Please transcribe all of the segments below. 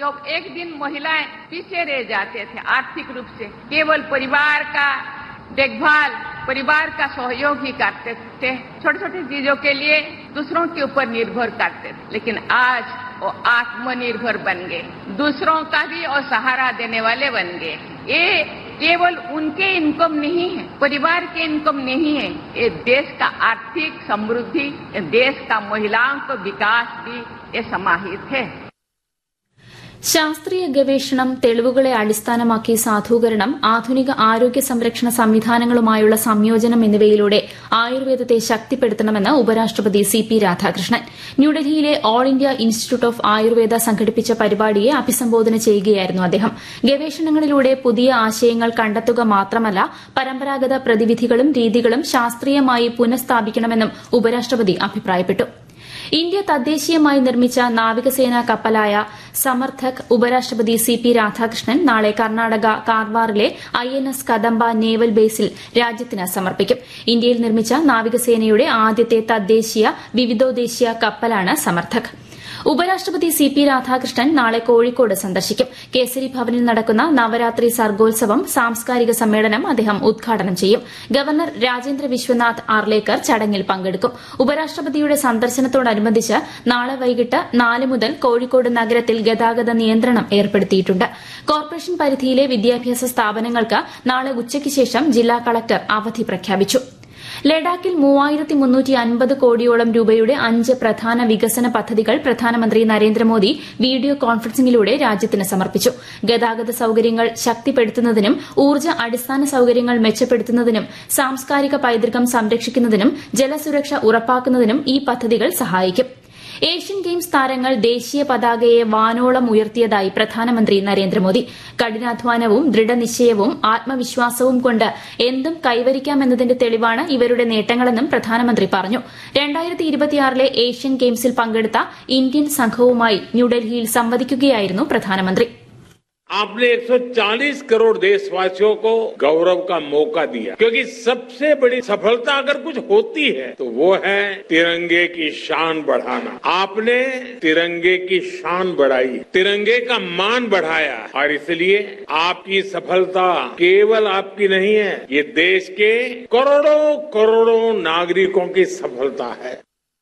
जब एक दिन महिलाएं पीछे रह जाते थे आर्थिक रूप से केवल परिवार का देखभाल परिवार का सहयोग ही करते थे छोटे छोटे चीजों के लिए दूसरों के ऊपर निर्भर करते थे लेकिन आज वो आत्मनिर्भर बन गए दूसरों का भी और सहारा देने वाले बन गए ये केवल उनके इनकम नहीं है परिवार के इनकम नहीं है ये देश का आर्थिक समृद्धि ये देश का महिलाओं का विकास भी ये समाहित है ശാസ്ത്രീയ ഗവേഷണം തെളിവുകളെ അടിസ്ഥാനമാക്കി സാധൂകരണം ആധുനിക ആരോഗ്യ സംരക്ഷണ സംവിധാനങ്ങളുമായുള്ള സംയോജനം എന്നിവയിലൂടെ ആയുർവേദത്തെ ശക്തിപ്പെടുത്തണമെന്ന് ഉപരാഷ്ട്രപതി സി പി രാധാകൃഷ്ണൻ ന്യൂഡൽഹിയിലെ All India Institute of Ayurveda സംഘടിപ്പിച്ച പരിപാടിയെ അഭിസംബോധന ചെയ്യുകയായിരുന്നു അദ്ദേഹം ഗവേഷണങ്ങളിലൂടെ പുതിയ ആശയങ്ങൾ കണ്ടെത്തുക മാത്രമല്ല പരമ്പരാഗത പ്രതിവിധികളും രീതികളും ശാസ്ത്രീയമായി പുനഃസ്ഥാപിക്കണമെന്നും ഉപരാഷ്ട്രപതി അഭിപ്രായപ്പെട്ടു ഇന്ത്യ തദ്ദേശീയമായി നിർമ്മിച്ച നാവികസേനാ കപ്പലായ സമർത്ഥക് ഉപരാഷ്ട്രപതി സി പി രാധാകൃഷ്ണൻ നാളെ കർണാടക കാർവാറിലെ I N S Kadamba naval ബേസിൽ രാജ്യത്തിന് സമർപ്പിക്കും ഇന്ത്യയിൽ നിർമ്മിച്ച നാവികസേനയുടെ ആദ്യത്തെ തദ്ദേശീയ വിവിധോദ്ദേശീയ കപ്പലാണ് സമർത്ഥക് ഉപരാഷ്ട്രപതി സി പി രാധാകൃഷ്ണൻ നാളെ കോഴിക്കോട് സന്ദർശിക്കും കേസരി ഭവനിൽ നടക്കുന്ന നവരാത്രി സർഗോത്സവം സാംസ്കാരിക സമ്മേളനം അദ്ദേഹം ഉദ്ഘാടനം ചെയ്യും ഗവർണർ രാജേന്ദ്ര വിശ്വനാഥ് ആർലേക്കർ ചടങ്ങിൽ പങ്കെടുക്കും ഉപരാഷ്ട്രപതിയുടെ സന്ദർശനത്തോടനുബന്ധിച്ച് നാളെ വൈകിട്ട് നാല് മുതൽ കോഴിക്കോട് നഗരത്തിൽ ഗതാഗത നിയന്ത്രണം ഏർപ്പെടുത്തിയിട്ടുണ്ട് കോർപ്പറേഷൻ പരിധിയിലെ വിദ്യാഭ്യാസ സ്ഥാപനങ്ങൾക്ക് നാളെ ഉച്ചയ്ക്ക് ശേഷം ജില്ലാ കളക്ടർ അവധി പ്രഖ്യാപിച്ചു ലഡാക്കിൽ മൂവായിരത്തി മുന്നൂറ്റി അൻപത് കോടിയോളം രൂപയുടെ അഞ്ച് പ്രധാന വികസന പദ്ധതികൾ പ്രധാനമന്ത്രി നരേന്ദ്രമോദി വീഡിയോ കോൺഫറൻസിംഗിലൂടെ രാജ്യത്തിന് സമർപ്പിച്ചു ഗതാഗത സൌകര്യങ്ങൾ ശക്തിപ്പെടുത്തുന്നതിനും ഊർജ്ജ അടിസ്ഥാന സൌകര്യങ്ങൾ മെച്ചപ്പെടുത്തുന്നതിനും സാംസ്കാരിക പൈതൃകം സംരക്ഷിക്കുന്നതിനും ജലസുരക്ഷ ഉറപ്പാക്കുന്നതിനും ഈ പദ്ധതികൾ സഹായിക്കും ഏഷ്യൻ ഗെയിംസ് താരങ്ങൾ ദേശീയ പതാകയെ വാനോളം ഉയർത്തിയതായി പ്രധാനമന്ത്രി നരേന്ദ്രമോദി കഠിനാധ്വാനവും ദൃഢനിശ്ചയവും ആത്മവിശ്വാസവും കൊണ്ട് എന്തും കൈവരിക്കാമെന്നതിന്റെ തെളിവാണ് ഇവരുടെ നേട്ടങ്ങളെന്നും പ്രധാനമന്ത്രി പറഞ്ഞു ലെ ഏഷ്യൻ ഗെയിംസിൽ പങ്കെടുത്ത ഇന്ത്യൻ സംഘവുമായി ന്യൂഡൽഹിയിൽ സംവദിക്കുകയായിരുന്നു പ്രധാനമന്ത്രി आपने 140 करोड़ देशवासियों को गौरव का मौका दिया क्योंकि सबसे बड़ी सफलता अगर कुछ होती है तो वो है तिरंगे की शान बढ़ाना आपने तिरंगे की शान बढ़ाई तिरंगे का मान बढ़ाया और इसलिए आपकी सफलता केवल आपकी नहीं है ये देश के करोड़ों करोड़ों नागरिकों की सफलता है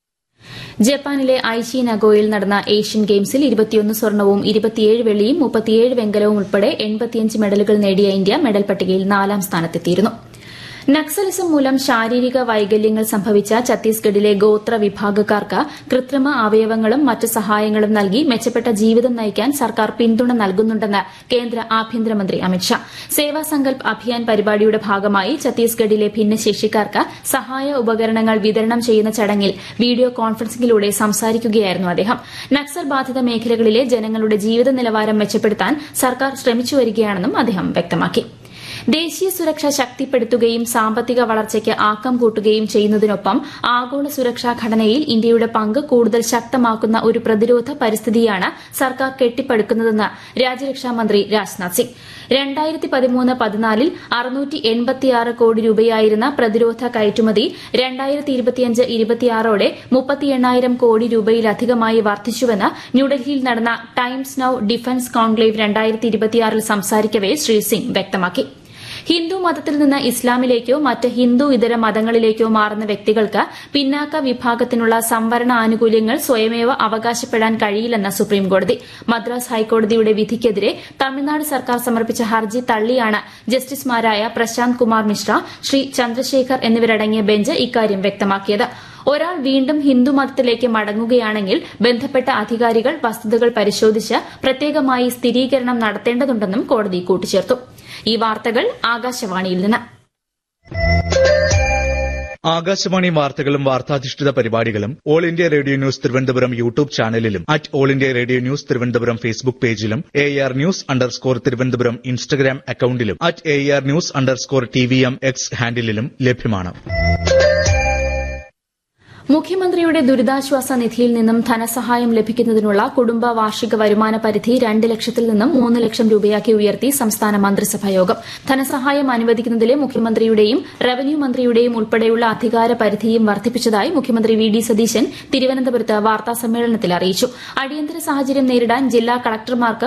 ജപ്പാനിലെ ഐഷി നഗോയിൽ നടന്ന ഏഷ്യൻ ഗെയിംസിൽ ഇരുപത്തിയൊന്ന് സ്വർണവും ഇരുപത്തിയേഴ് വെള്ളിയും മുപ്പത്തിയേഴ് വെങ്കലവും ഉൾപ്പെടെ എൺപത്തിയഞ്ച് മെഡലുകൾ നേടിയ ഇന്ത്യ മെഡൽ പട്ടികയിൽ നാലാം സ്ഥാനത്തെത്തിയിരുന്നു നക്സലിസം മൂലം ശാരീരിക വൈകല്യങ്ങൾ സംഭവിച്ച ഛത്തീസ്ഗഡിലെ ഗോത്ര വിഭാഗക്കാർക്ക് കൃത്രിമ അവയവങ്ങളും മറ്റ് സഹായങ്ങളും നൽകി മെച്ചപ്പെട്ട ജീവിതം നയിക്കാൻ സർക്കാർ പിന്തുണ നൽകുന്നുണ്ടെന്ന് കേന്ദ്ര ആഭ്യന്തരമന്ത്രി അമിത്ഷാ സേവാ സങ്കൽപ് അഭിയാൻ പരിപാടിയുടെ ഭാഗമായി ഛത്തീസ്ഗഡിലെ ഭിന്നശേഷിക്കാർക്ക് സഹായ ഉപകരണങ്ങൾ വിതരണം ചെയ്യുന്ന ചടങ്ങിൽ വീഡിയോ കോൺഫറൻസിംഗിലൂടെ സംസാരിക്കുകയായിരുന്നു അദ്ദേഹം നക്സൽ ബാധിത മേഖലകളിലെ ജനങ്ങളുടെ ജീവിത നിലവാരം മെച്ചപ്പെടുത്താൻ സർക്കാർ ശ്രമിച്ചുവരികയാണെന്നും അദ്ദേഹം വ്യക്തമാക്കി ദേശീയ സുരക്ഷ ശക്തിപ്പെടുത്തുകയും സാമ്പത്തിക വളർച്ചയ്ക്ക് ആക്കം കൂട്ടുകയും ചെയ്യുന്നതിനൊപ്പം ആഗോള സുരക്ഷാ ഘടനയിൽ ഇന്ത്യയുടെ പങ്ക് കൂടുതൽ ശക്തമാക്കുന്ന ഒരു പ്രതിരോധ പരിസ്ഥിതിയാണ് സർക്കാർ കെട്ടിപ്പടുക്കുന്നതെന്ന് രാജ്യരക്ഷാമന്ത്രി രാജ്നാഥ് സിംഗ് രണ്ടായിരത്തി പതിമൂന്ന് പതിനാലിൽ അറുന്നൂറ്റി എൺപത്തിയാറ് കോടി രൂപയായിരുന്ന പ്രതിരോധ കയറ്റുമതി രണ്ടായിരത്തി ഇരുപത്തിയഞ്ച് ഇരുപത്തിയാറോടെ മുപ്പത്തി എണ്ണായിരം കോടി രൂപയിലധികമായി വർദ്ധിച്ചുവെന്ന് ന്യൂഡൽഹിയിൽ നടന്ന ടൈംസ് നൌ ഡിഫൻസ് കോൺക്ലേവ് രണ്ടായിരത്തി ഇരുപത്തിയാറിൽ സംസാരിക്കവെ ശ്രീ സിംഗ് വ്യക്തമാക്കി ഹിന്ദു മതത്തിൽ നിന്ന് ഇസ്ലാമിലേക്കോ മറ്റ് ഹിന്ദു ഇതര മതങ്ങളിലേക്കോ മാറുന്ന വ്യക്തികൾക്ക് പിന്നാക്ക വിഭാഗത്തിനുള്ള സംവരണ ആനുകൂല്യങ്ങൾ സ്വയമേവ അവകാശപ്പെടാൻ കഴിയില്ലെന്ന് സുപ്രീംകോടതി മദ്രാസ് ഹൈക്കോടതിയുടെ വിധിക്കെതിരെ തമിഴ്നാട് സർക്കാർ സമർപ്പിച്ച ഹർജി തള്ളിയാണ് ജസ്റ്റിസുമാരായ പ്രശാന്ത് കുമാർ മിശ്ര ശ്രീ ചന്ദ്രശേഖർ എന്നിവരടങ്ങിയ ബെഞ്ച് ഇക്കാര്യം വ്യക്തമാക്കിയത് ഒരാൾ വീണ്ടും ഹിന്ദുമതത്തിലേക്ക് മടങ്ങുകയാണെങ്കിൽ ബന്ധപ്പെട്ട അധികാരികൾ വസ്തുതകൾ പരിശോധിച്ച് പ്രത്യേകമായി സ്ഥിരീകരണം നടത്തേണ്ടതുണ്ടെന്നും കോടതി കൂട്ടിച്ചേർത്തു ഈ വാർത്തകൾ ആകാശവാണിയിൽ നിന്ന് ആകാശവാണി വാർത്തകളും വാർത്താധിഷ്ഠിത പരിപാടികളും All India Radio News Thiruvananthapuram YouTube ചാനലിലും at All India Radio News Thiruvananthapuram Facebook പേജിലും A R news underscore Thiruvananthapuram Instagram അക്കൌണ്ടിലും at A R news underscore T V M X ഹാൻഡിലും ലഭ്യമാണ് മുഖ്യമന്ത്രിയുടെ ദുരിതാശ്വാസ നിധിയിൽ നിന്നും ധനസഹായം ലഭിക്കുന്നതിനുള്ള കുടുംബ വാർഷിക വരുമാന പരിധി രണ്ട് ലക്ഷത്തിൽ നിന്നും മൂന്ന് ലക്ഷം രൂപയാക്കി ഉയർത്തി സംസ്ഥാന മന്ത്രിസഭാ യോഗം ധനസഹായം അനുവദിക്കുന്നതിലെ മുഖ്യമന്ത്രിയുടെയും റവന്യൂ മന്ത്രിയുടെയും ഉൾപ്പെടെയുള്ള അധികാര പരിധിയും വർദ്ധിപ്പിച്ചതായി മുഖ്യമന്ത്രി വി ഡി സതീശൻ തിരുവനന്തപുരത്ത് വാർത്താസമ്മേളനത്തിൽ അറിയിച്ചു അടിയന്തര സാഹചര്യം നേരിടാൻ ജില്ലാ കളക്ടർമാർക്ക്